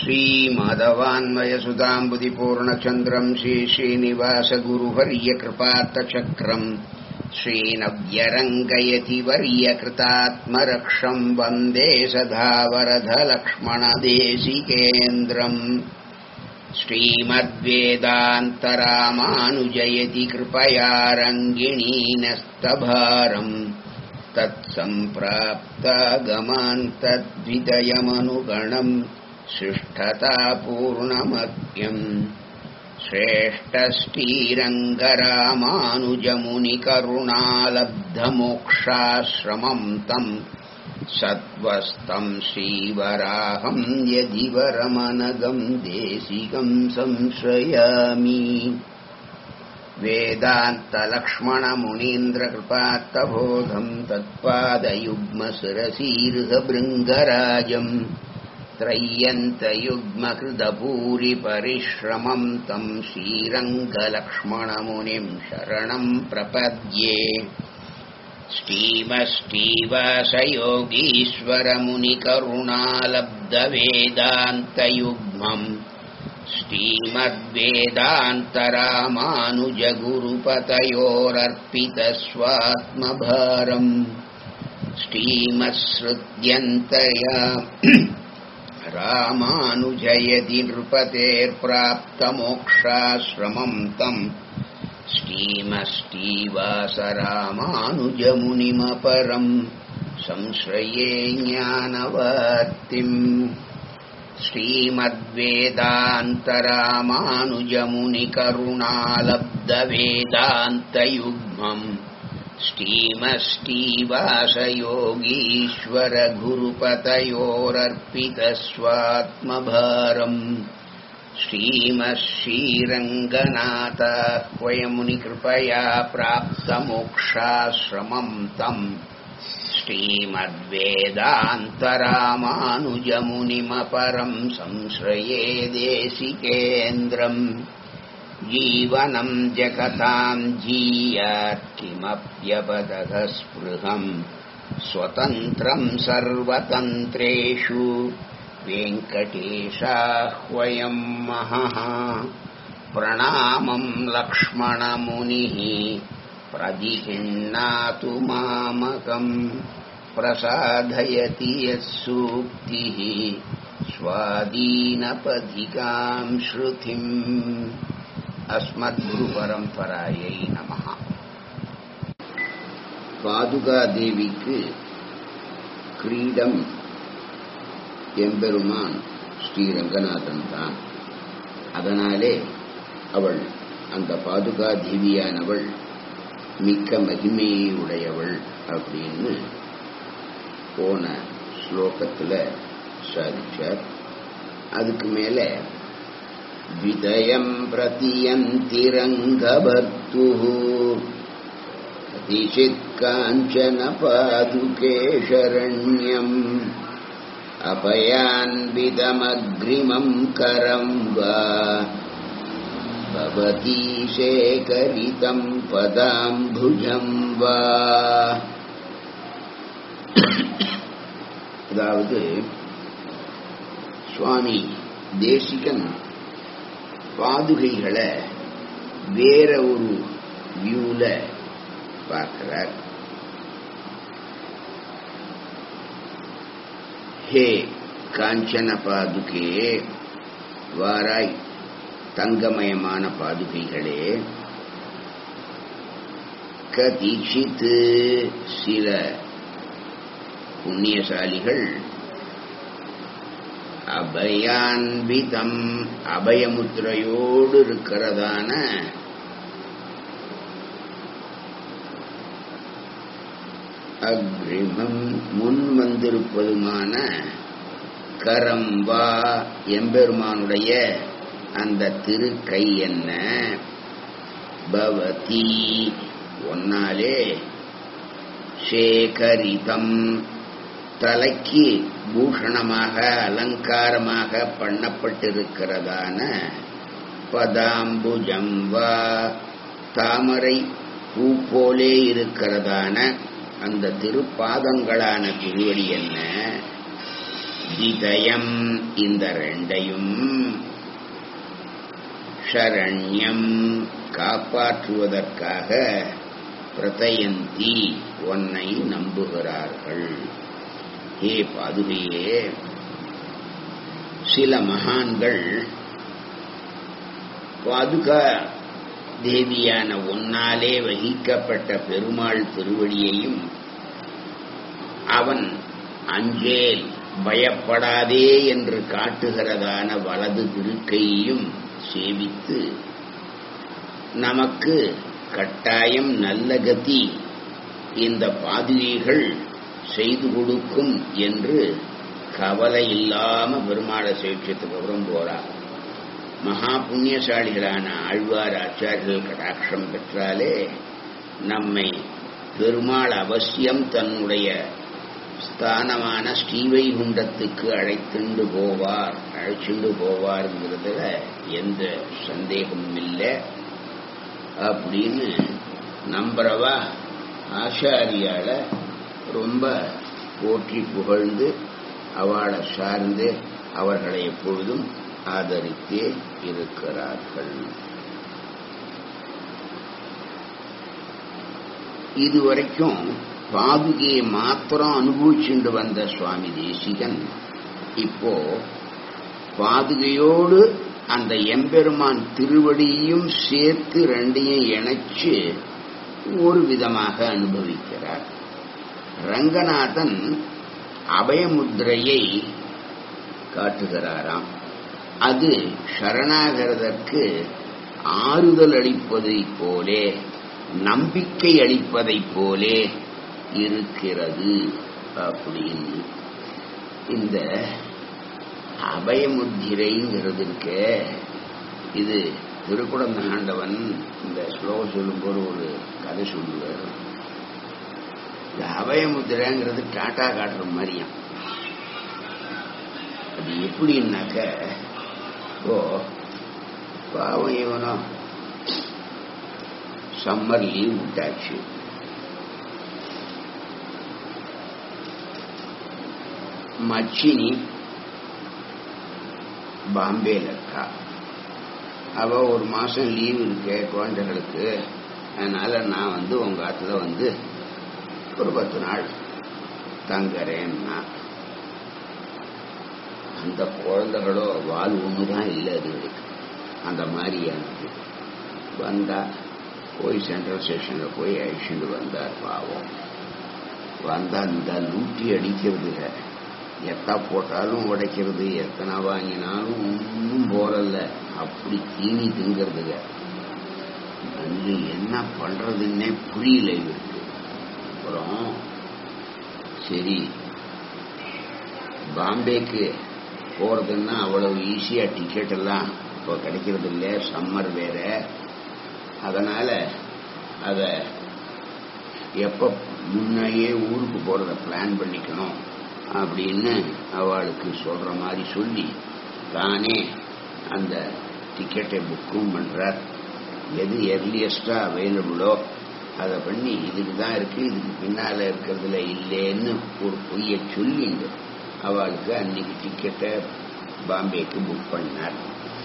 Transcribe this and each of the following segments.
श्रीमाधवान्वयसुताम्बुदिपूर्णचन्द्रम् श्रीश्रीनिवासगुरुवर्यकृपात्तचक्रम् श्रीनव्यरङ्गयति वर्यकृतात्मरक्षम् वन्दे सधावरधलक्ष्मणदेशिकेन्द्रम् श्रीमद्वेदान्तरामानुजयति कृपया रङ्गिणीनस्तभारम् तत्सम्प्राप्तागमान् तद्विदयमनुगणम् शिष्ठतापूर्णमत्यम् श्रेष्ठश्रीरङ्गरामानुजमुनिकरुणालब्धमोक्षाश्रमम् तम् सत्त्वस्तम् श्रीवराहम् यदि वरमनगम् देशिकम् संश्रयामि वेदान्तलक्ष्मणमुनीन्द्रकृपात्तबोधम् तत्पादयुग्मशिरसीर्हभृङ्गराजम् त्रय्यन्तयुग्मकृतभूरिपरिश्रमम् तम् श्रीरङ्गलक्ष्मणमुनिम् शरणम् प्रपद्ये श्रीमष्टीवासयोगीश्वरमुनिकरुणालब्धवेदान्तयुग्मम् श्रीमद्वेदान्तरामानुजगुरुपतयोरर्पितस्वात्मभारम् श्रीमत्सृत्यन्तया रामानुजयति नृपतेर्प्राप्तमोक्षाश्रमम् तम् श्रीमष्टीवासरामानुजमुनिमपरम् संश्रये ज्ञानवर्तिम् श्रीमद्वेदान्तरामानुजमुनिकरुणालब्धवेदान्तयुग्मम् श्रीमष्टीवासयोगीश्वरगुरुपतयोरर्पितस्वात्मभारम् श्रीमश्रीरङ्गनाथाह्वयमुनिकृपया प्राप्तमोक्षाश्रमम् तम् श्रीमद्वेदान्तरामानुजमुनिमपरम् संश्रये देशिकेन्द्रम् जीवनम् जगताम् जीयात् किमप्यपदः स्पृहम् स्वतन्त्रम् सर्वतन्त्रेषु वेङ्कटेशाह्वयम् महः प्रणामम् लक्ष्मणमुनिः प्रदिहिण्णातु मामकम् प्रसादयति यत्सूक्तिः स्वादीनपथिकाम् श्रुतिम् அஸ்மத்குருபரம்பராயை நமஹ பாதுகா தேவிக்கு கிரீடம் எம்பெருமான் ஸ்ரீரங்கநாதன் தான் அதனாலே அவள் அந்த பாதுகா தேவியானவள் மிக்க மகிமையை உடையவள் அப்படின்னு போன ஸ்லோகத்தில் சாதிச்சார் அதுக்கு மேலே द्वितयम् प्रतियन्तिरङ्गभर्तुः कतिचित् काञ्चन पादुके शरण्यम् अपयान्वितमग्रिमम् करम् वा भवती शेखरितम् पदाम्भुजम् वा அதாவது சுவாமி தேசிகன் பாதுகைகளை வேற ஒரு வியூல பார்க்கிறார் ஹே காஞ்சன பாதுகே வாராய் தங்கமயமான பாதுகைகளே கதீட்சித்து சில புண்ணியசாலிகள் அபயான்விதம் அபயமுத்திரையோடு இருக்கிறதான அக்ரிமம் முன் வந்திருப்பதுமான கரம்பா எம்பெருமானுடைய அந்த திருக்கை என்ன பவதி ஒன்னாலே சேகரிதம் தலைக்கு பூஷணமாக அலங்காரமாக பண்ணப்பட்டிருக்கிறதான பதாம்புஜம் வா தாமரை பூ போலே இருக்கிறதான அந்த திருப்பாதங்களான திருவடி என்ன இதயம் இந்த ரெண்டையும் ஷரண்யம் காப்பாற்றுவதற்காக பிரதயந்தி உன்னை நம்புகிறார்கள் ஹே பாதுகையே சில மகான்கள் பாதுகா தேவியான உன்னாலே வகிக்கப்பட்ட பெருமாள் திருவடியையும் அவன் அஞ்சேல் பயப்படாதே என்று காட்டுகிறதான வலது திருக்கையையும் சேவித்து நமக்கு கட்டாயம் நல்ல கதி இந்த பாதுகைகள் செய்து கொடுக்கும் என்று கவலை இல்லாம பெருமாளை சேட்சத்துக்கு அப்புறம் போறார் மகா புண்ணியசாலிகளான ஆழ்வார் ஆச்சாரியர்கள் கடாட்சம் பெற்றாலே நம்மை பெருமாள் அவசியம் தன்னுடைய ஸ்தானமான ஸ்ரீவைகுண்டத்துக்கு அழைத்துண்டு போவார் அழைச்சுண்டு போவார்ங்கிறதுல எந்த சந்தேகமும் இல்லை அப்படின்னு நம்புறவா ஆச்சாரியால ரொம்ப போற்றி புகழ்ந்து அவளை சார்ந்து அவர்களை எப்பொழுதும் ஆதரித்தே இருக்கிறார்கள் இதுவரைக்கும் பாதுகையை மாத்திரம் அனுபவிச்சுண்டு வந்த சுவாமி தேசிகன் இப்போ பாதுகையோடு அந்த எம்பெருமான் திருவடியையும் சேர்த்து ரெண்டையும் இணைச்சு ஒரு விதமாக அனுபவிக்கிறார் ரங்கநாதன் அபயமுத்திரையை காட்டுகிறாராம் அது சரணாகிறதற்கு ஆறுதல் அளிப்பதைப் போலே நம்பிக்கை அளிப்பதைப் போலே இருக்கிறது அப்படின்னு இந்த அபயமுத்திரைங்கிறதுக்க இது திருக்குடந்த ஆண்டவன் இந்த ஸ்லோகம் சொல்லும்போது ஒரு கதை சொல்லுவார் இந்த அபயமுத்திரைங்கிறது டாட்டா காட்டுற மாதிரியாம் அது எப்படின்னாக்க ஓ பாவம் இவனோ சம்மர் லீவ் விட்டாச்சு மச்சினி பாம்பேல இருக்கா அவ ஒரு மாசம் லீவ் இருக்கு குழந்தைகளுக்கு அதனால நான் வந்து உங்க ஆத்துல வந்து ஒரு பத்து நாள் தங்குறேன்னா அந்த குழந்தைகளோ வால் ஒண்ணுதான் இல்லை அதுகளுக்கு அந்த மாதிரியானது வந்தா போய் சென்ட்ரல் ஸ்டேஷன்ல போய் அழிச்சுட்டு வந்தார் பாவம் வந்தா இந்த லூட்டி அடிக்கிறதுல எத்தா போட்டாலும் உடைக்கிறது எத்தனை வாங்கினாலும் ஒன்றும் போறல்ல அப்படி தீனி திங்கிறதுங்க வந்து என்ன பண்றதுன்னே புரியல இவருக்கு அப்புறம் சரி பாம்பேக்கு போறதுன்னா அவ்வளவு ஈஸியா டிக்கெட் எல்லாம் இப்போ கிடைக்கிறது இல்லை சம்மர் வேற அதனால அத எப்ப முன்னையே ஊருக்கு போறத பிளான் பண்ணிக்கணும் அப்படின்னு அவளுக்கு சொல்ற மாதிரி சொல்லி தானே அந்த டிக்கெட்டை புக்கும் பண்றார் எது எர்லியஸ்டா அவைலபிளோ அதை பண்ணி இதுக்கு தான் இருக்கு இதுக்கு பின்னால இருக்கிறதுல இல்லைன்னு ஒரு பொய்யை சொல்லிண்டு அவளுக்கு அன்னைக்கு டிக்கெட்டை பாம்பேக்கு புக் பண்ணார்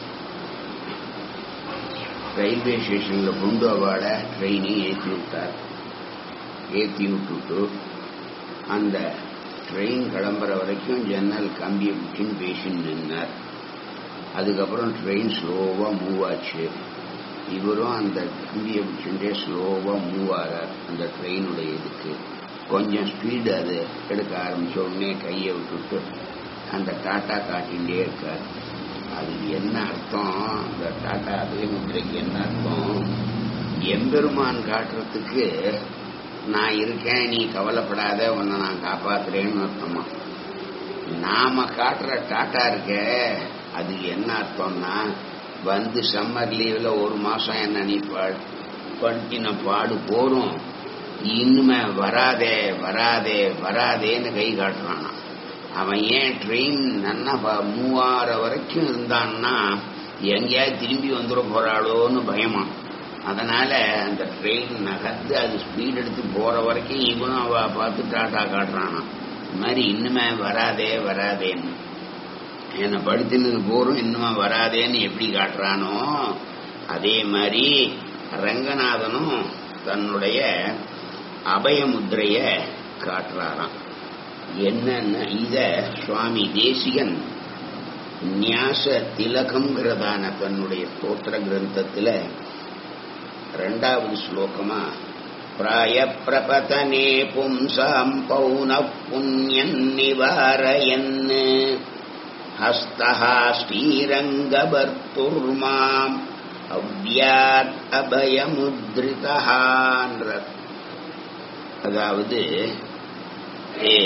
ரயில்வே ஸ்டேஷன்ல கொண்டு அவளை ட்ரெயினையும் ஏற்றி விட்டார் ஏற்றி விட்டுட்டு அந்த ட்ரெயின் கிளம்புற வரைக்கும் ஜன்னல் கம்பியை பிடிச்சின்னு பேசின்னு நின்னார் அதுக்கப்புறம் ட்ரெயின் ஸ்லோவாக மூவ் ஆச்சு இவரும் அந்த கம்பியை பிடிச்சுட்டே ஸ்லோவாக மூவ் ஆகிறார் அந்த ட்ரெயினுடைய இதுக்கு கொஞ்சம் ஸ்பீடு அது எடுக்க ஆரம்பிச்ச உடனே கையை விட்டுட்டு அந்த டாட்டா காட்டிகிட்டே இருக்கார் அது என்ன அர்த்தம் அந்த டாட்டா அபிமுத்திரைக்கு என்ன அர்த்தம் எம்பெருமான் காட்டுறதுக்கு நான் இருக்கேன் நீ கவலைப்படாத உன்னை நான் காப்பாத்துறேன்னு அர்த்தமா நாம காட்டுற டாட்டா இருக்க அது என்ன அர்த்தம்னா வந்து சம்மர் லீவ்ல ஒரு மாசம் என்ன நீ பட்டின பாடு போரும் இன்னுமே வராதே வராதே வராதேன்னு கை காட்டுறான் அவன் ஏன் ட்ரெயின் நன்னா மூவார வரைக்கும் இருந்தான்னா எங்கேயாவது திரும்பி வந்துட போறாளோன்னு பயமா அதனால அந்த ட்ரெயின் நகர்ந்து அது ஸ்பீட் எடுத்து போற வரைக்கும் இவனும் அவ பார்த்து டாட்டா காட்டுறானா மாதிரி இன்னுமே வராதே வராதேன்னு என்னை படுத்தினது போரும் இன்னுமா வராதேன்னு எப்படி காட்டுறானோ அதே மாதிரி ரங்கநாதனும் தன்னுடைய அபயமுத்திரைய காட்டுறாராம் என்னன்னா இத சுவாமி தேசிகன் நியாச திலகம்ங்கிறதான தன்னுடைய ஸ்தோத்திர கிரந்தத்துல ரெண்டாவது ஸ்லோகமா பிராய பிரபதனே பும்சாம் பௌன புண்ணியன் நிவாரயன் ஹஸ்தா ஸ்ரீரங்கபர்த்துர்மாம் அவ்யாத் அபயமுத்ரிதான்ற அதாவது ஏ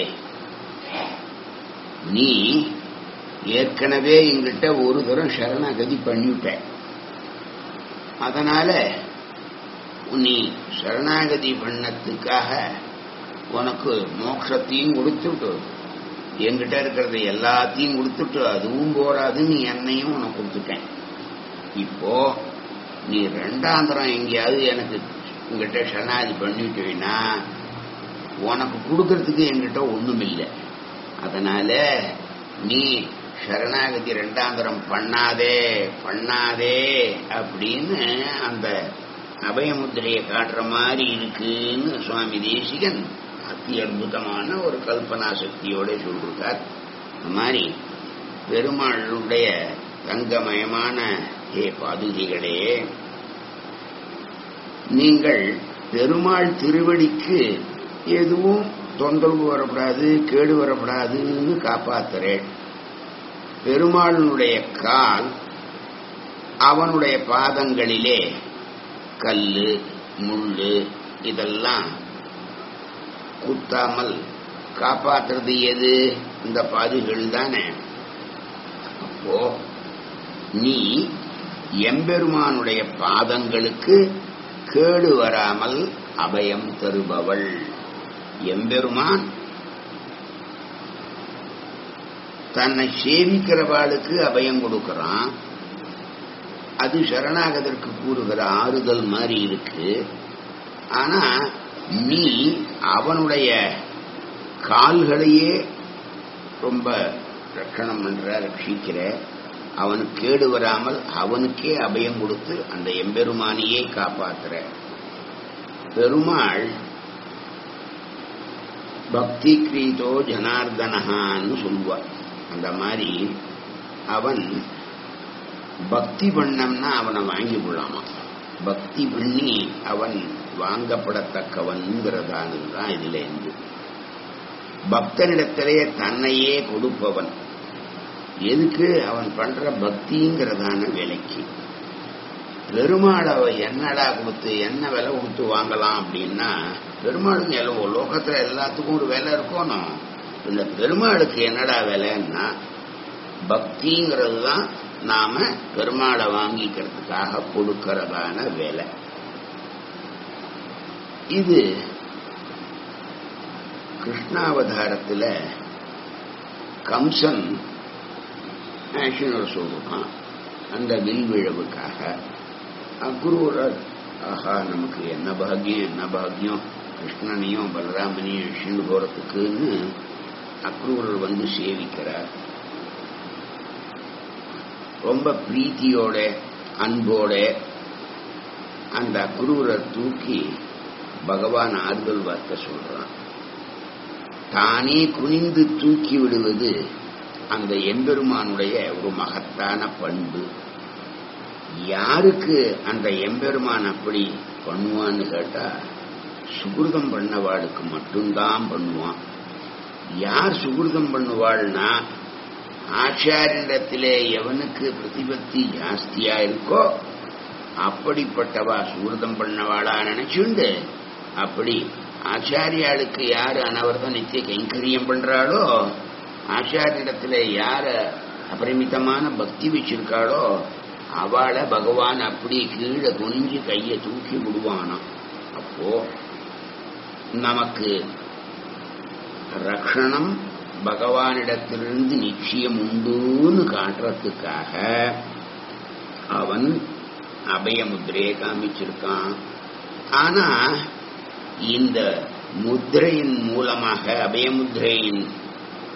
நீ ஏற்கனவே எங்கிட்ட ஒரு தரம் சரணாகதி பண்ணிவிட்ட அதனால நீ சரணாகதி பண்ணத்துக்காக உனக்கு மோட்சத்தையும் கொடுத்துட்டு என்கிட்ட இருக்கிறத எல்லாத்தையும் கொடுத்துட்டு அதுவும் போராது நீ என்னையும் உனக்கு கொடுத்துட்டேன் இப்போ நீ ரெண்டாந்திரம் எங்கேயாவது எனக்கு உங்ககிட்ட சரணாகதி பண்ணிவிட்டீங்கன்னா உனக்கு கொடுக்கறதுக்கு என்கிட்ட ஒண்ணும் இல்லை அதனால நீ சரணாகதி ரெண்டாந்திரம் பண்ணாதே பண்ணாதே அப்படின்னு அந்த அபயமுத்திரையை காட்டுற மாதிரி இருக்குன்னு சுவாமி தேசிகன் அத்தி அற்புதமான ஒரு கல்பனா சக்தியோட சொல்லிருக்கார் இந்த மாதிரி பெருமாளுடைய தங்கமயமான ஹே பாதுகைகளே நீங்கள் பெருமாள் திருவடிக்கு எதுவும் தொந்தரவு வரப்படாது கேடு வரப்படாதுன்னு காப்பாத்துறேன் பெருமாளுடைய கால் அவனுடைய பாதங்களிலே கல்லு முள்ளு இதெல்லாம் குத்தாமல் காப்பாத்துறது எது இந்த பாதுகள் தானே அப்போ நீ எம்பெருமானுடைய பாதங்களுக்கு கேடு வராமல் அபயம் தருபவள் எம்பெருமான் தன்னை சேவிக்கிறவாளுக்கு அபயம் கொடுக்கறான் அது சரணாகதற்கு கூறுகிற ஆறுதல் மாதிரி இருக்கு ஆனா நீ அவனுடைய கால்களையே ரொம்ப ரட்சணம் பண்ற ரட்சிக்கிற அவனுக்கு கேடு வராமல் அவனுக்கே அபயம் கொடுத்து அந்த எம்பெருமானையே காப்பாத்துற பெருமாள் பக்தி கிரீதோ ஜனார்தனஹான்னு சொல்லுவார் அந்த மாதிரி அவன் பக்தி பண்ணம்னா அவனை வாங்கி கொள்ளாமா பக்தி பண்ணி அவன் வாங்கப்படத்தக்கவன்கிறதானு தான் இதுல இருந்து பக்தனிடத்திலே தன்னையே கொடுப்பவன் எதுக்கு அவன் பண்ற பக்திங்கிறதான விலைக்கு பெருமாள் அவ என்னடா கொடுத்து என்ன விலை கொடுத்து வாங்கலாம் அப்படின்னா பெருமாளுக்கு எல்லாம் லோகத்துல எல்லாத்துக்கும் ஒரு விலை இருக்கணும் இந்த பெருமாளுக்கு என்னடா விலைன்னா பக்திங்கிறது தான் நாம பெருமாளை வாங்கிக்கிறதுக்காக கொடுக்கறதான வேலை இது கிருஷ்ணாவதாரத்தில் கம்சன் ஆக்ஷனர் சொல்றான் அந்த வில்விழவுக்காக அக்ரூரர் ஆஹா நமக்கு என்ன பாக்கியம் என்ன பாக்கியம் கிருஷ்ணனையும் பலராமனையும் அழிச்சுட்டு போறதுக்குன்னு அக்ரூரர் வந்து சேவிக்கிறார் ரொம்ப பிரீத்தியோட அன்போட அந்த அக்ரூரை தூக்கி பகவான் ஆறுதல் வார்த்தை சொல்றான் தானே குனிந்து தூக்கி விடுவது அந்த எம்பெருமானுடைய ஒரு மகத்தான பண்பு யாருக்கு அந்த எம்பெருமான் அப்படி பண்ணுவான்னு கேட்டா சுகிருதம் பண்ணவாளுக்கு மட்டும்தான் பண்ணுவான் யார் சுகிருதம் பண்ணுவாள்னா ஆச்சாரியிடத்திலே எவனுக்கு பிரதிபத்தி ஜாஸ்தியா இருக்கோ அப்படிப்பட்டவா சுகிருதம் பண்ணவாளா நினைச்சுண்டு அப்படி ஆச்சாரியாளுக்கு யாரு அனவர்தம் நித்திய கைங்கரியம் பண்றாளோ ஆச்சாரியிடத்துல யார அபரிமிதமான பக்தி வச்சிருக்காளோ அவளை பகவான் அப்படி கீழே குனிஞ்சு கையை தூக்கி விடுவானாம் அப்போ நமக்கு ரக்ஷணம் பகவானிடத்திலிருந்து நிச்சயம் உண்டுன்னு காட்டுறதுக்காக அவன் அபயமுத்திரையை காமிச்சிருக்கான் ஆனா இந்த முத்திரையின் மூலமாக அபயமுத்திரையின்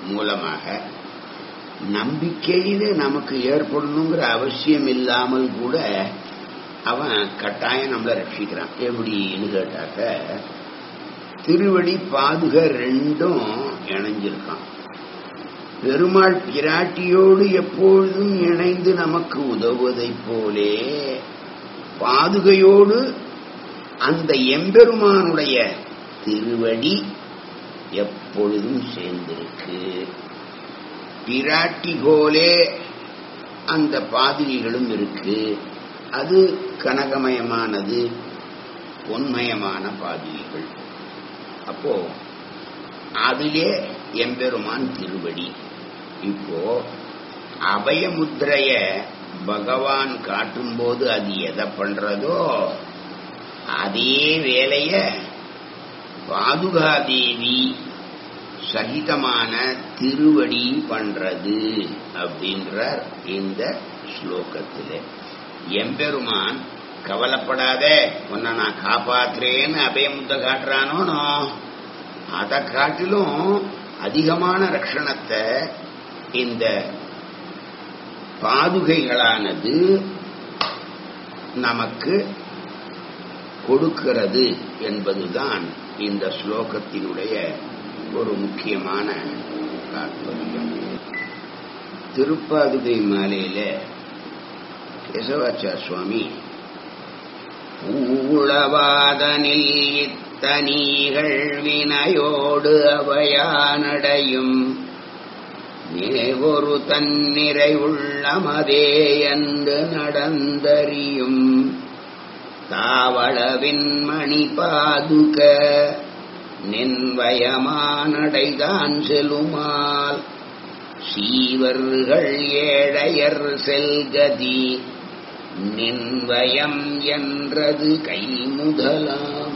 மூலமாக நம்பிக்கையிலே நமக்கு ஏற்படணுங்கிற அவசியம் இல்லாமல் கூட அவன் கட்டாயம் நம்மளை ரட்சிக்கிறான் எப்படின்னு கேட்டாக்க திருவடி பாதுக ரெண்டும் இணைஞ்சிருக்கான் பெருமாள் பிராட்டியோடு எப்பொழுதும் இணைந்து நமக்கு உதவுவதைப் போலே பாதுகையோடு அந்த எம்பெருமானுடைய திருவடி எப்பொழுதும் சேர்ந்திருக்கு பிராட்டி போலே அந்த பாதுகைகளும் இருக்கு அது கனகமயமானது பொன்மயமான பாதுகைகள் அப்போ அதிலே எம்பெருமான் திருவடி இப்போ அபயமுத்திரைய பகவான் காட்டும்போது அது எதை பண்றதோ அதே வேலைய பாதுகாதேவி சகிதமான திருவடி பண்றது அப்படின்றார் இந்த ஸ்லோகத்தில் எம்பெருமான் கவலைப்படாத உன்னை நான் காப்பாத்துறேன்னு அபயமுத்த காட்டுறானோனோ அதை காட்டிலும் அதிகமான ரட்சணத்தை இந்த பாதுகைகளானது நமக்கு கொடுக்கிறது என்பதுதான் இந்த ஸ்லோகத்தினுடைய ஒரு முக்கியமான தாற்பயம் திருப்பாதுகை மாலையில கேசவாச்சார் சுவாமி ஊழவாதனில் இத்தனீகள் வினையோடு அவையானடையும் மேவொரு தன்னிறை உள்ளமதே என்று நடந்தறியும் தாவளவின் மணி பாதுக நின்வயமானடைதான் செலுமால் சீவர்கள் ஏழையர் செல்கதி நின்வயம் என்றது கைமுதலாம்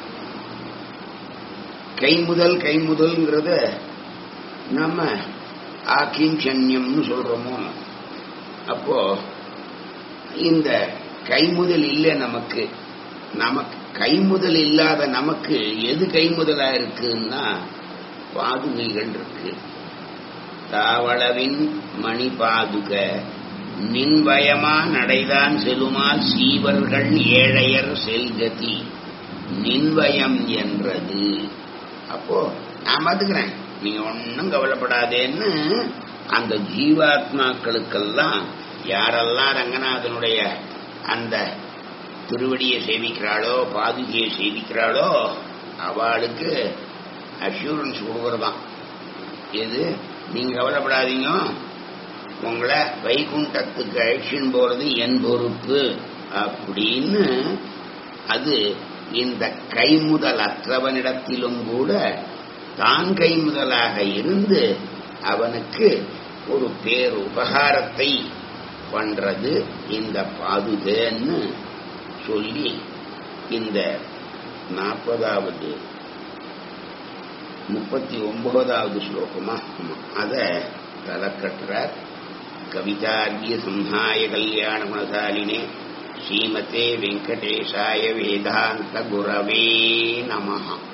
கைமுதல் கைமுதல்ங்கிறத நம்ம ஆக்கிஞ்சன்யம்னு சொல்றோமோ அப்போ இந்த கைமுதல் இல்லை நமக்கு நமக்கு கைமுதல் இல்லாத நமக்கு எது கைமுதலா இருக்குன்னா பாதுகைகள் இருக்கு தாவளவின் மணி பாதுக நின்வயமா நடைதான் செலுமால் சீவர்கள் ஏழையர் செல்கதி நின்வயம் என்றது அப்போ நான் பாத்துக்கிறேன் நீங்க ஒன்னும் கவலைப்படாதேன்னு அந்த ஜீவாத்மாக்களுக்கெல்லாம் யாரெல்லாம் ரங்கநாதனுடைய அந்த திருவடியை சேவிக்கிறாளோ பாதுகையை சேவிக்கிறாளோ அவளுக்கு அஷூரன்ஸ் கொடுக்கறதாம் எது நீங்க கவலைப்படாதீங்க உங்களை வைகுண்டத்துக்கு அழிச்சின் போறது என் பொறுப்பு அப்படின்னு அது இந்த கைமுதல் அற்றவனிடத்திலும் கூட தான் கைமுதலாக இருந்து அவனுக்கு ஒரு பேர் உபகாரத்தை பண்றது இந்த பாதுகன்னு சொல்லி இந்த நாற்பதாவது முப்பத்தி ஒன்பதாவது ஸ்லோகமா அத தலக்கட்டுறார் கவிதார்கிய சம்ஹாய கல்யாண குணசாலினே ஸ்ரீமதே வெங்கடேசாய வேதாந்த குரவே நமஹா